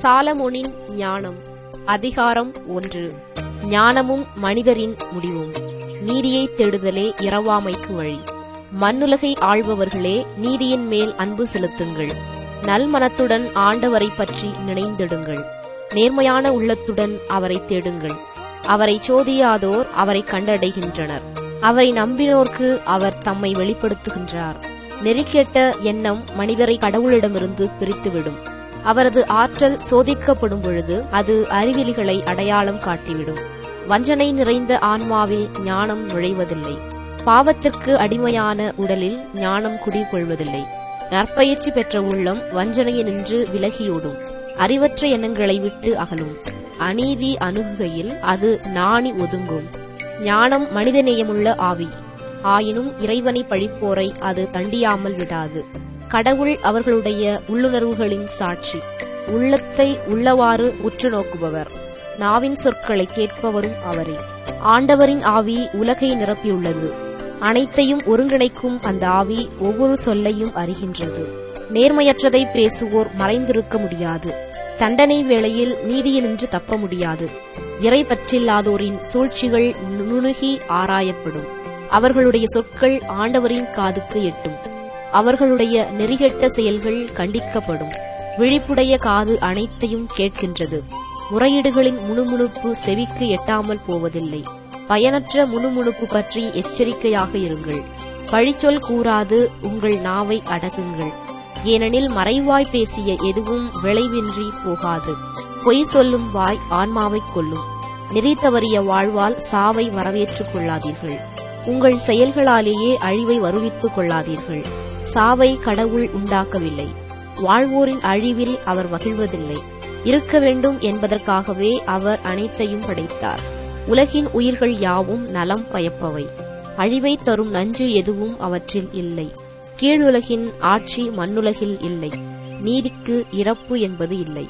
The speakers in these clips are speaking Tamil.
சாலமோனின் ஞானம் அதிகாரம் ஒன்று ஞானமும் மனிதரின் முடிவும் நீதியை தேடுதலே இரவாமைக்கு வழி மண்ணுலகை ஆள்பவர்களே நீதியின் மேல் அன்பு செலுத்துங்கள் நல்மனத்துடன் ஆண்டவரை பற்றி நினைந்திடுங்கள் நேர்மையான உள்ளத்துடன் அவரை தேடுங்கள் அவரை சோதியாதோர் அவரை கண்டடைகின்றனர் அவரை நம்பினோர்க்கு அவர் தம்மை வெளிப்படுத்துகின்றார் நெறிக்கெட்ட எண்ணம் மனிதரை கடவுளிடமிருந்து பிரித்துவிடும் அவரது ஆற்றல் சோதிக்கப்படும் பொழுது அது அறிவிலிகளை அடையாளம் காட்டிவிடும் வஞ்சனை நிறைந்த ஆன்மாவில் ஞானம் நுழைவதில்லை பாவத்திற்கு அடிமையான உடலில் ஞானம் குடிகொள்வதில்லை நற்பயிற்சி பெற்ற உள்ளம் வஞ்சனையினின்று விலகியோடும் அறிவற்ற எண்ணங்களை விட்டு அகலும் அநீதி அணுகுகையில் அது நாணி ஒதுங்கும் ஞானம் மனிதநேயமுள்ள ஆவி ஆயினும் இறைவனை பழிப்போரை அது தண்டியாமல் விடாது கடவுள் அவர்களுடைய உள்ளுணர்வுகளின் சாட்சி உள்ளத்தை உள்ளவாறு உற்று நோக்குபவர் நாவின் சொற்களை கேட்பவரும் அவரே ஆண்டவரின் ஆவி உலகை நிரப்பியுள்ளது அனைத்தையும் ஒருங்கிணைக்கும் அந்த ஆவி ஒவ்வொரு சொல்லையும் அறிகின்றது நேர்மையற்றதை பேசுவோர் மறைந்திருக்க முடியாது தண்டனை வேளையில் நீதியினின்று தப்ப முடியாது இறை பற்றில்லாதோரின் சூழ்ச்சிகள் நுணுகி ஆராயப்படும் அவர்களுடைய சொற்கள் ஆண்டவரின் காதுக்கு எட்டும் அவர்களுடைய நெறிகெட்ட செயல்கள் கண்டிக்கப்படும் விழிப்புடைய காது அனைத்தையும் கேட்கின்றது முறையீடுகளின் முணுமுணுப்பு செவிக்கு எட்டாமல் போவதில்லை பயனற்ற முணுமுணுப்பு பற்றி எச்சரிக்கையாக இருங்கள் பழிச்சொல் கூறாது உங்கள் நாவை அடக்குங்கள் ஏனெனில் மறைவாய் பேசிய எதுவும் விளைவின்றி போகாது பொய் சொல்லும் வாய் ஆன்மாவைக் கொல்லும் நெறி தவறிய வாழ்வால் சாவை வரவேற்றுக் கொள்ளாதீர்கள் உங்கள் செயல்களாலேயே அழிவை வருவித்துக் கொள்ளாதீர்கள் சாவை கடவுள் உண்டாக்கவில்லை வாழ்வோரின் அழிவில் அவர் மகிழ்வதில்லை இருக்க வேண்டும் என்பதற்காகவே அவர் அனைத்தையும் படைத்தார் உலகின் உயிர்கள் யாவும் நலம் பயப்பவை அழிவை தரும் நஞ்சு எதுவும் அவற்றில் இல்லை கீழுலகின் ஆட்சி மண்ணுலகில் இல்லை நீதிக்கு இறப்பு என்பது இல்லை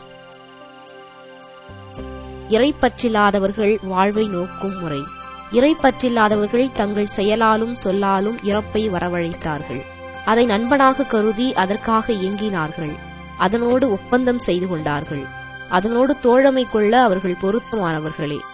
இறைப்பற்றில்லாதவர்கள் வாழ்வை நோக்கும் முறை இறைப்பற்றில்லாதவர்கள் தங்கள் செயலாலும் சொல்லாலும் இறப்பை வரவழைத்தார்கள் அதை நண்பனாக கருதி அதற்காக இயங்கினார்கள் அதனோடு ஒப்பந்தம் செய்து கொண்டார்கள் அதனோடு தோழமை கொள்ள அவர்கள் பொருத்தமானவர்களே